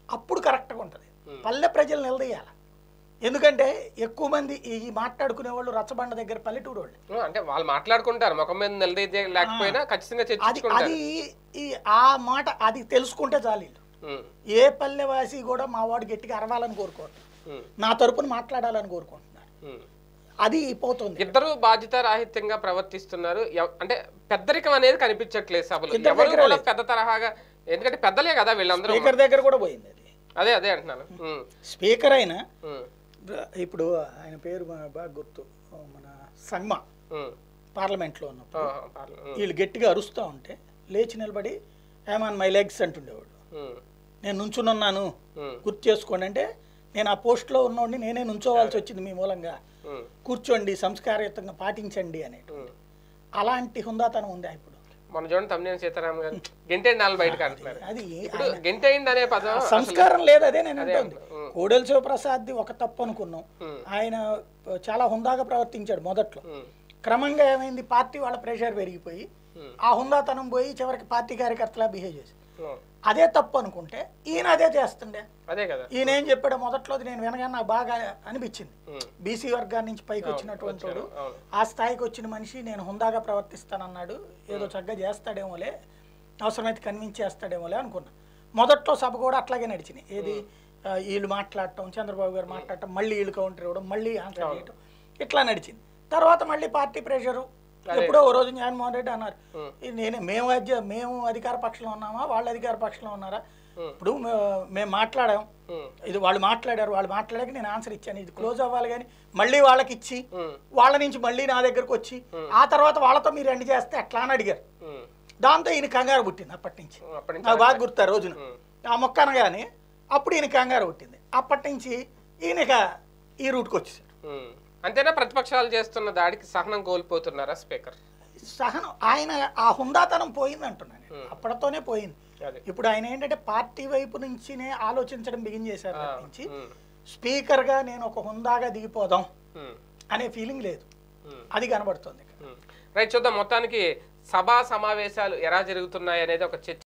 అప్పుడు కరెక్ట్గా ఉంటుంది పల్లె ప్రజలు నిలదీయాలి ఎందుకంటే ఎక్కువ మంది ఈ మాట్లాడుకునే వాళ్ళు రచ్చబండ దగ్గర పల్లెటూరు వాళ్ళు ఆ, అంటే వాళ్ళు మాట్లాడుకుంటారు ముఖం మీద నిలదీతే లేకపోయినా ఖచ్చితంగా అది చర్చించుకుంటారు అది ఈ ఆ మాట అది తెలుసుకుంటే చాలు వీళ్ళు. ఉమ్, ఏ పల్లెవాసి కూడా మా వాడు గట్టిగా అరవాలని కోరుకోరు ఉమ్, నా తరపున మాట్లాడాలని కోరుకుంటున్నారు ఉమ్. అది పోతుంది ఇద్దరు బాధ్యత రాహిత్యంగా ప్రవర్తిస్తున్నారు ఎవ- అంటే పెద్దరికం అనేది కనిపించట్లేదు సభలో ఇద్దరి ఎవరు దగ్గర కూడా పెద్ద తరహాగా ఎందుకంటే పెద్దలే కదా వీళ్ళందరూ స్పీకర్ దగ్గర కూడా పోయింది అది అదే అదే అంటున్నాను ఉమ్, స్పీకర్ అయినా ఉమ్, ఇప్పుడు ఆయన పేరు మా- బాగా గుర్తు మన సంగ్మ ఉమ్, పార్లమెంట్లో ఉన్నప్పుడు ఆ, పర్లే, ఉమ్, వీళ్ళు గట్టిగా అరుస్తూ ఉంటే లేచి నిలబడి ఆన్ మై లెగ్స్ అంటుండేవాడు ఉమ్, నేను నుంచునున్నాను ఉమ్, గుర్తు చేసుకోండి అంటే నేను ఆ పోస్ట్లో ఉన్నోడిని నేనే నుంచోవాల్సి వచ్చింది మీ మూలంగా ఉమ్, కూర్చోండి సంస్కారయుతంగా పాటించండి అని ఉమ్. అలాంటి హుందాతనం ఉంది ఇప్పుడు మన చూడండి తమ్మినేని సీతారాం గారు గెంటేయండి నాలుగు బయటకు అంటున్నారు అది ఇప్పుడు గెంటేయండి అనే పదం అసలు- సంస్కారం లేదు అదే నేను అదే అంటుంది ఉమ్, కోడెల శివప్రసాద్ది ఒక తప్పు అనుకున్నాం ఉమ్, ఆయన చాలా హుందాగా ప్రవర్తించాడు మొదట్లో ఉమ్, క్రమంగా ఏమైంది పార్టీ వాళ్ళ ప్రెషర్ పెరిగిపోయి ఉమ్, ఆ హుందాతనం పోయి చివరికి పార్టీ కార్యకర్తలా బిహేవ్ చేసి ఉమ్. అదే తప్పు అనుకుంటే ఈయన అదే చేస్తుండే అదే కదా ఈయన ఏం చెప్పాడో మొదట్లో నేను వినగానే నాకు బాగా అనిపించింది ఉమ్, బీసీ వర్గాల నుంచి పైకి వచ్చినటువంటి వాడు అవును ఆ స్థాయికి వచ్చిన మనిషి నేను హుందాగా ప్రవర్తిస్తానన్నాడు ఏదో చక్కగా చేస్తాడేమోలే అవసరమైతే కన్విన్స్ చేస్తాడేమోలే అనుకున్నా మొదట్లో సభ కూడా అట్లాగే నడిచింది ఏది ఆ, వీళ్ళు మాట్లాడటం చంద్రబాబు గారు మాట్లాడటం మళ్ళీ వీళ్ళు కౌంటర్ ఇవ్వడం మళ్ళీ ఆన్సర్ చేయటం ఇట్లా నడిచింది తర్వాత మళ్ళీ పార్టీ ప్రెషరు ఎప్పుడో ఓ రోజు జగన్మోహన్ రెడ్డి అన్నారు ఉమ్. ఇది నేనే మేము అధ్య మేము అధికార పక్షంలో ఉన్నామా వాళ్ళు అధికార పక్షంలో ఉన్నారా ఉమ్. ఇప్పుడు మే- మేము మాట్లాడాం ఉమ్, ఇది వాళ్ళు మాట్లాడారు వాళ్ళు మాట్లాడాక నేను ఆన్సర్ ఇచ్చాను ఇది క్లోజ్ అవ్వాలి కానీ మళ్ళీ వాళ్ళకి ఇచ్చి ఉమ్, వాళ్ళ నుంచి మళ్ళీ నా దగ్గరకు వచ్చి ఆ తర్వాత వాళ్ళతో మీరు ఎండ్ చేస్తే ఎట్లా అని అడిగారు ఉమ్. దాంతో ఈయన కంగారు పుట్టింది అప్పటి నుంచి అప్పటి నుంచి నాకు బాగా గుర్తు ఆ రోజున ఉమ్, ఆ మొక్క అనగానే అప్పుడు ఈయన కంగారు పుట్టింది అప్పటి నుంచి ఈయన ఇక ఈ రూట్కి వచ్చేసాడు ఉమ్. అంతేనా ప్రతిపక్షాలు చేస్తున్న దాడికి సహనం కోల్పోతున్నారా స్పీకర్ సహనం ఆయన ఆ హుందాతనం పోయింది అంటున్నాను నేను. అప్పటితోనే పోయింది అదే ఇప్పుడు ఆయన ఏంటంటే పార్టీ వైపు నుంచినే ఆలోచించడం బిగిన్ చేశారు ఆ, నుంచి ఉమ్, స్పీకర్గా నేను ఒక హుందాగా దిగిపోదాం ఉమ్, అనే ఫీలింగ్ లేదు ఉమ్. అది కనబడుతుంది ఉమ్. రైట్ చూద్దాం మొత్తానికి సభా సమావేశాలు ఎలా జరుగుతున్నాయి అనేది ఒక చర్చ